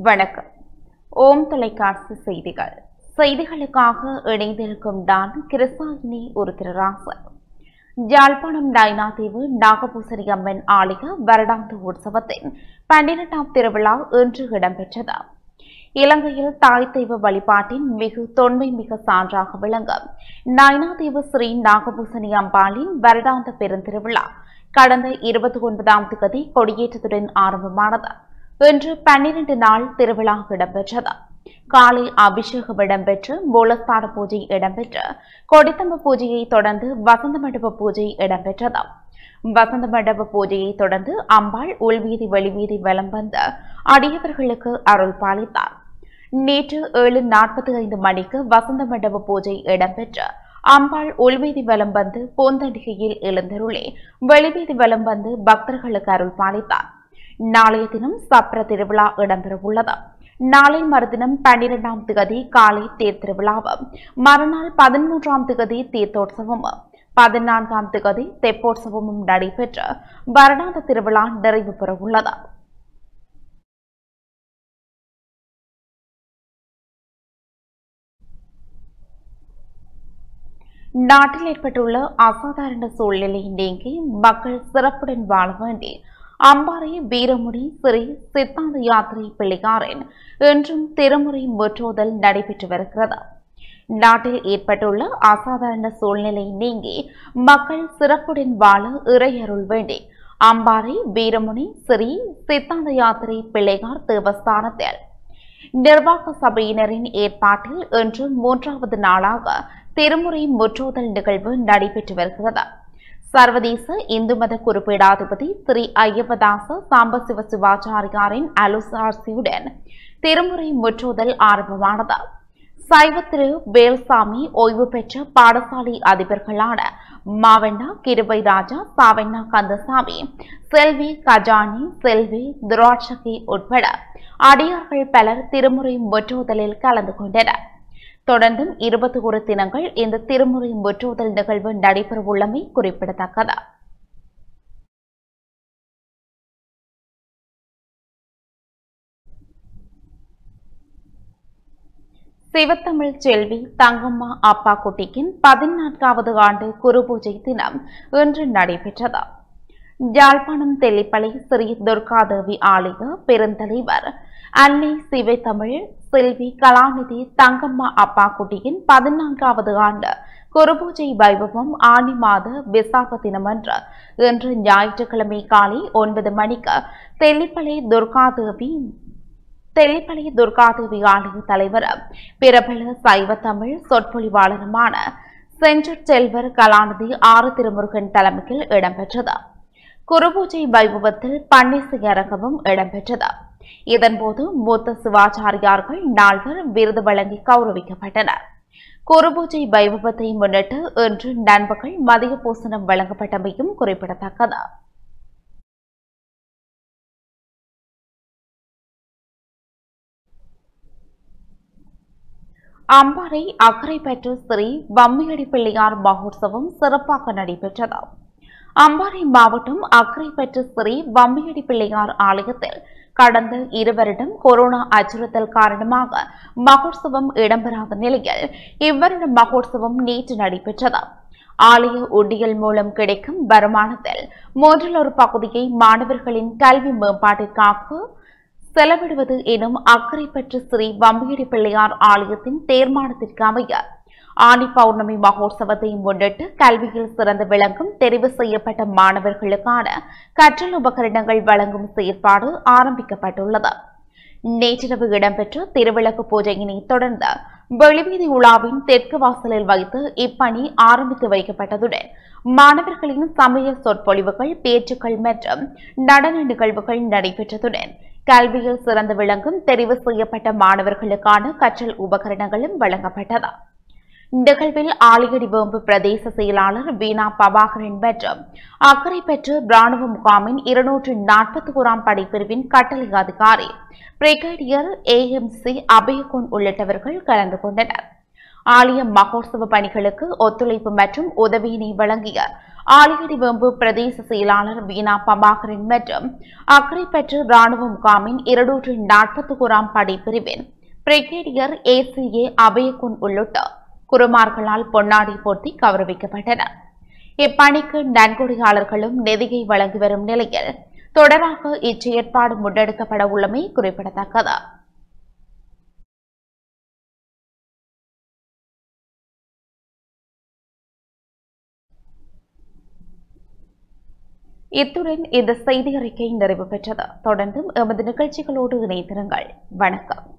வணக்கம் ஓம் தொலைக்காட்சி செய்திகள் செய்திகளுக்காக இணைந்திருக்கும் நான் கிருஷ்ணாயினி ஒரு திருராசன் யாழ்ப்பாணம் நைனாதீவு நாகபூசரி அம்மன் ஆலய வருடாந்த உற்சவத்தின் பன்னிரெண்டாம் திருவிழா இன்று இடம்பெற்றது இலங்கையில் தாய் தெய்வ வழிபாட்டின் மிகு தொன்மை மிக சான்றாக விளங்கும் நைனாதீவு ஸ்ரீ நாகபூசணி அம்பாளின் வருடாந்த பெருந்திருவிழா கடந்த இருபத்தி ஒன்பதாம் தேதி கொடியேற்றத்துடன் ஆரம்பமானது இன்று பன்னிரண்டு நாள் திருவிழா இடம்பெற்றது காலை அபிஷேகம் இடம்பெற்று மூலஸ்தான பூஜை இடம்பெற்று கொடித்தம்ப பூஜையை தொடர்ந்து வசந்த மண்டப பூஜை இடம்பெற்றது வசந்த மண்டப பூஜையை தொடர்ந்து அம்பாள் உள்வீதி வெளிவீதி வலம் வந்து அடியவர்களுக்கு அருள் பாலித்தார் நேற்று ஏழு நாற்பத்தி ஐந்து மணிக்கு வசந்த மண்டப பூஜை இடம்பெற்று அம்பாள் உள்வீதி வலம் வந்து பூந்தடிகையில் எழுந்தருளே வெளிவீதி வலம் வந்து பக்தர்களுக்கு அருள் பாலித்தார் நாளைய தினம் சப்ர திருவிழா இடம்பெறவுள்ளது நாளை மறுதினம் பன்னிரெண்டாம் திகதி காலை தேர் திருவிழாவும் மறுநாள் பதிமூன்றாம் திகதி தீர்த்தோற்சவமும் பதினான்காம் திகதி தெப்போற்சவமும் நடைபெற்று வருடாந்த திருவிழா நிறைவு பெறவுள்ளது நாட்டில் ஏற்பட்டுள்ள அசாதாரண சூழ்நிலை நீங்கி மக்கள் சிறப்புடன் வாழ வேண்டி அம்பாறை வீரமுடி ஸ்ரீ சித்தாந்த யாத்திரை பிள்ளையாரின் இன்றும் திருமுறை முற்றோதல் நடைபெற்று வருகிறது நாட்டில் ஏற்பட்டுள்ள அசாதாரண சூழ்நிலை நீங்கி மக்கள் சிறப்புடன் வாழ இறையருள் வேண்டி அம்பாறை வீரமுனி ஸ்ரீ சித்தாந்த யாத்திரை பிள்ளையார் தேவஸ்தானத்தில் நிர்வாக சபையினரின் ஏற்பாட்டில் இன்று மூன்றாவது நாளாக திருமுறை முற்றோதல் நிகழ்வு நடைபெற்று வருகிறது சர்வதேச இந்து மத குறிப்பீடாதிபதி ஸ்ரீ ஐயப்பதாச சாம்பசிவ சிவாச்சாரியாரின் அலுசார்சியுடன் திருமுறை முற்றோதல் ஆரம்பமானது சைவ திரு வேல்சாமி ஓய்வு பெற்ற பாடசாலை அதிபர்களான மாவண்ணா கிருபை ராஜா சாவண்ணா கந்தசாமி செல்வி கஜானி செல்வி துராட்சகி உட்பட அடியார்கள் பலர் திருமுறை முற்றோதலில் கலந்து கொண்டனர் தொடர்ந்தும் இருபத்தி ஒரு தினங்கள் இந்த திருமுறை முற்றோதல் நிகழ்வு நடைபெறவுள்ளமை குறிப்பிடத்தக்கது சிவத்தமிழ் செல்வி தங்கம்மா அப்பா குட்டிக்கின் பதினான்காவது ஆண்டு குரு பூஜை தினம் இன்று நடைபெற்றது யாழ்ப்பாணம் தெல்லிப்பளை ஸ்ரீ துர்காதேவி ஆலய பெருந்தலைவர் அன்னை சிவைத்தமிழ் செல்வி கலாநிதி தங்கம்மா அப்பா குட்டியின் பதினான்காவது ஆண்டு குருபூஜை வைபவம் ஆனி மாத விசாக தினமன்று இன்று ஞாயிற்றுக்கிழமை காலை ஒன்பது மணிக்கு தெல்லிப்பளை துர்காதேவி தெல்லிப்பளை துர்காதேவி ஆலய தலைவர் பிரபல சைவ தமிழ் சொற்பொழிவாளருமான செஞ்சற் செல்வர் கலாநிதி ஆறு திருமுருகன் தலைமையில் இடம்பெற்றது குருபூஜை வைபவத்தில் பன்னிசை அரங்கமும் இடம்பெற்றது இதன்போது மூத்த சிவாச்சாரியார்கள் நால்வர் விருது வழங்கி கௌரவிக்கப்பட்டனர் குருபூஜை வைபவத்தை முன்னிட்டு இன்று நண்பகல் மதிய பூசணம் வழங்கப்பட்டமையும் குறிப்பிடத்தக்கது அம்பாறை அக்கரை பெற்ற ஸ்ரீ வம்மியடி பிள்ளையார் மகோத்சவம் சிறப்பாக நடைபெற்றது அம்பாறை மாவட்டம் அக்கரை பெற்ற ஸ்ரீ வம்மியடி பிள்ளையார் ஆலயத்தில் கடந்த இருவரிடம் கொரோனா அச்சுறுத்தல் காரணமாக மகோத்சவம் இடம்பெறாத நிலையில் இவ்வருட மகோத்சவம் நேற்று நடைபெற்றது ஆலய உண்டியல் மூலம் கிடைக்கும் வருமானத்தில் மூன்றில் ஒரு பகுதியை மாணவர்களின் கல்வி மேம்பாட்டிற்காக செலவிடுவது எனும் அக்கறை பெற்ற ஸ்ரீ வம்பியடி பிள்ளையார் ஆலயத்தின் தீர்மானத்திற்கு அமைய ஆனி பௌர்ணமி மகோத்சவத்தை முன்னிட்டு கல்வியில் சிறந்து விளங்கும் தெரிவு செய்யப்பட்ட மாணவர்களுக்கான கற்றல் உபகரணங்கள் வழங்கும் செயற்பாடு ஆரம்பிக்கப்பட்டுள்ளது நேற்றிரவு இடம்பெற்ற திருவிளக்கு பூஜையினை தொடர்ந்து வெளிவீதி உலாவின் தெற்கு வாசலில் வைத்து இப்பணி ஆரம்பித்து வைக்கப்பட்டதுடன் மாணவர்களின் சமய சொற்பொழிவுகள் பேச்சுக்கள் மற்றும் நடன நிகழ்வுகள் நடைபெற்றதுடன் கல்வியில் சிறந்து விளங்கும் தெரிவு செய்யப்பட்ட மாணவர்களுக்கான கற்றல் உபகரணங்களும் வழங்கப்பட்டது நிகழ்வில் ஆலியடி வேம்பு பிரதேச செயலாளர் வீணா பபாகரன் மற்றும் அக்கறை பெற்று ராணுவ முகாமின் இருநூற்று நாற்பத்தி ஓராம் படைப்பிரிவின் கட்டளை அதிகாரி பிரிகேடியர் ஏஎம்சி அபயகுன் உள்ளிட்டவர்கள் கலந்து கொண்டனர் ஆலய மகோத்சவ பணிகளுக்கு ஒத்துழைப்பு மற்றும் உதவியினை வழங்கிய ஆலியடிவெம்பு பிரதேச செயலாளர் வீணா பிரபாகரன் மற்றும் அக்கரைப்பற்று ராணுவ முகாமின் இருநூற்று நாற்பத்தி ஓராம் படைப்பிரிவின் பிரிகேடியர் ஏசிஏ அபயகுன் உள்ளிட்ட குருமார்களால் பொன்னாடி போர்த்தி கௌரவிக்கப்பட்டனர் இப்பணிக்கு நன்கொடையாளர்களும் நிதியை வழங்கி வரும் நிலையில் தொடராக இச்செயற்பாடு முன்னெடுக்கப்பட உள்ளமை குறிப்பிடத்தக்கது இத்துடன் இந்த செய்தி அறிக்கை நிறைவு பெற்றது தொடர்ந்தும் எமது நிகழ்ச்சிகளோடு இணைந்திருங்கள் வணக்கம்